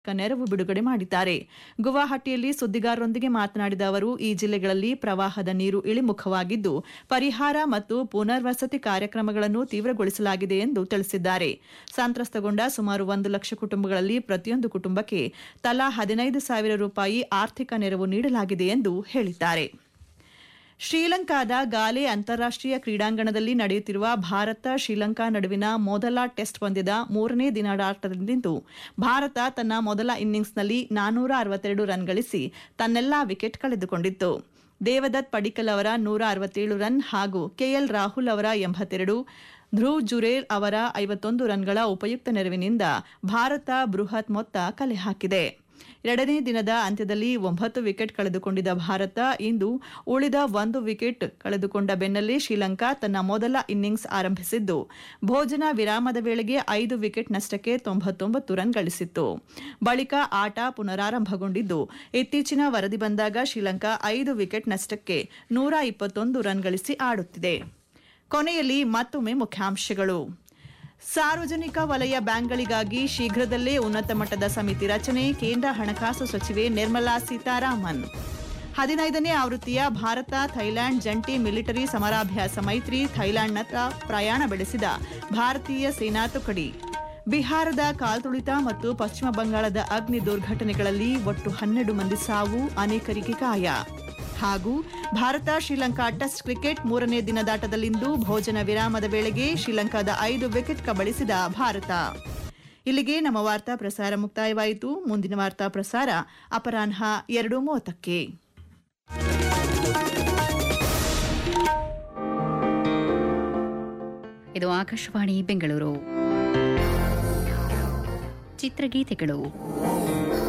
ನೆರವು ಬಿಡುಗಡೆ ಮಾಡಿದ್ದಾರೆ ಗುವಾಹಟಿಯಲ್ಲಿ ಸುದ್ದಿಗಾರರೊಂದಿಗೆ ಮಾತನಾಡಿದ ಅವರು ಈ ಜಿಲ್ಲೆಗಳಲ್ಲಿ ಪ್ರವಾಹದ ನೀರು ಇಳಿಮುಖವಾಗಿದ್ದು ಪರಿಹಾರ ಮತ್ತು ಪುನರ್ವಸತಿ ಕಾರ್ಯಕ್ರಮಗಳನ್ನು ತೀವ್ರಗೊಳಿಸಲಾಗಿದೆ ಎಂದು ತಿಳಿಸಿದ್ದಾರೆ ಸಂತ್ರಸ್ತಗೊಂಡ ಸುಮಾರು ಒಂದು ಲಕ್ಷ ಕುಟುಂಬಗಳಲ್ಲಿ ಪ್ರತಿಯೊಂದು ಕುಟುಂಬಕ್ಕೆ ತಲಾ ಹದಿನೈದು ಸಾವಿರ ರೂಪಾಯಿ ಆರ್ಥಿಕ ನೆರವು ನೀಡಲಾಗಿದೆ ಎಂದು ಹೇಳಿದ್ದಾರೆ ಶ್ರೀಲಂಕಾದ ಗಾಲೆ ಅಂತಾರಾಷ್ಟೀಯ ಕ್ರೀಡಾಂಗಣದಲ್ಲಿ ನಡೆಯುತ್ತಿರುವ ಭಾರತ ಶ್ರೀಲಂಕಾ ನಡುವಿನ ಮೊದಲ ಟೆಸ್ಟ್ ಪಂದ್ಯದ ಮೂರನೇ ದಿನದಾಟದಿಂದು ಭಾರತ ತನ್ನ ಮೊದಲ ಇನ್ನಿಂಗ್ಸ್ನಲ್ಲಿ ನಾನೂರ ಅರವತ್ತೆರಡು ರನ್ ಗಳಿಸಿ ತನ್ನೆಲ್ಲಾ ವಿಕೆಟ್ ಕಳೆದುಕೊಂಡಿತ್ತು ದೇವದತ್ ಪಡಿಕಲ್ ಅವರ ನೂರ ಅರವತ್ತೇಳು ರನ್ ಹಾಗೂ ಕೆಎಲ್ ರಾಹುಲ್ ಅವರ ಎಂಬತ್ತೆರಡು ಧ್ರುವ್ ಜುರೇಲ್ ಅವರ ಐವತ್ತೊಂದು ರನ್ಗಳ ಉಪಯುಕ್ತ ನೆರವಿನಿಂದ ಭಾರತ ಬೃಹತ್ ಮೊತ್ತ ಕಲೆ ಹಾಕಿದೆ ಎರಡನೇ ದಿನದ ಅಂತ್ಯದಲ್ಲಿ ಒಂಬತ್ತು ವಿಕೆಟ್ ಕಳೆದುಕೊಂಡಿದ್ದ ಭಾರತ ಇಂದು ಉಳಿದ ಒಂದು ವಿಕೆಟ್ ಕಳೆದುಕೊಂಡ ಬೆನ್ನಲ್ಲೇ ಶ್ರೀಲಂಕಾ ತನ್ನ ಮೊದಲ ಇನ್ನಿಂಗ್ಸ್ ಆರಂಭಿಸಿದ್ದು ಭೋಜನ ವಿರಾಮದ ವೇಳೆಗೆ ಐದು ವಿಕೆಟ್ ನಷ್ಟಕ್ಕೆ ತೊಂಬತ್ತೊಂಬತ್ತು ರನ್ ಗಳಿಸಿತ್ತು ಬಳಿಕ ಆಟ ಪುನರಾರಂಭಗೊಂಡಿದ್ದು ಇತ್ತೀಚಿನ ವರದಿ ಬಂದಾಗ ಶ್ರೀಲಂಕಾ ಐದು ವಿಕೆಟ್ ನಷ್ಟಕ್ಕೆ ನೂರ ಇಪ್ಪತ್ತೊಂದು ರನ್ ಗಳಿಸಿ ಆಡುತ್ತಿದೆ ಕೊನೆಯಲ್ಲಿ ಮತ್ತೊಮ್ಮೆ ಮುಖ್ಯಾಂಶಗಳು ಸಾರ್ವಜನಿಕ ವಲಯ ಬ್ಯಾಂಕ್ಗಳಿಗಾಗಿ ಶೀಘ್ರದಲ್ಲೇ ಉನ್ನತ ಮಟ್ಟದ ಸಮಿತಿ ರಚನೆ ಕೇಂದ್ರ ಹಣಕಾಸು ಸಚಿವೆ ನಿರ್ಮಲಾ ಸೀತಾರಾಮನ್ ಹದಿನೈದನೇ ಆವೃತ್ತಿಯ ಭಾರತ ಥೈಲ್ಯಾಂಡ್ ಜಂಟಿ ಮಿಲಿಟರಿ ಸಮರಾಭ್ಯಾಸ ಮೈತ್ರಿ ಥೈಲ್ಯಾಂಡ್ನತ್ತ ಪ್ರಯಾಣ ಬೆಳೆಸಿದ ಭಾರತೀಯ ಸೇನಾ ತುಕಡಿ ಬಿಹಾರದ ಕಾಲ್ತುಳಿತ ಮತ್ತು ಪಶ್ಚಿಮ ಬಂಗಾಳದ ಅಗ್ನಿ ದುರ್ಘಟನೆಗಳಲ್ಲಿ ಒಟ್ಟು ಹನ್ನೆರಡು ಮಂದಿ ಸಾವು ಅನೇಕರಿಗೆ ಗಾಯ ಹಾಗೂ ಭಾರತ ಶ್ರೀಲಂಕಾ ಟೆಸ್ಟ್ ಕ್ರಿಕೆಟ್ ಮೂರನೇ ದಿನದಾಟದಲ್ಲಿಂದು ಭೋಜನ ವಿರಾಮದ ವೇಳೆಗೆ ಶ್ರೀಲಂಕಾದ ಐದು ವಿಕೆಟ್ ಕಬಳಿಸಿದ ಭಾರತ ಇಲ್ಲಿಗೆ ನಮ್ಮ ವಾರ್ತಾ ಪ್ರಸಾರ ಮುಕ್ತಾಯವಾಯಿತು ಮುಂದಿನ ವಾರ್ತಾ ಪ್ರಸಾರ ಅಪರಾಹ್ನ ಎರಡು ಮೂವತ್ತಕ್ಕೆ ಇದು ಆಕಾಶವಾಣಿ ಬೆಂಗಳೂರು ಚಿತ್ರಗೀತೆಗಳು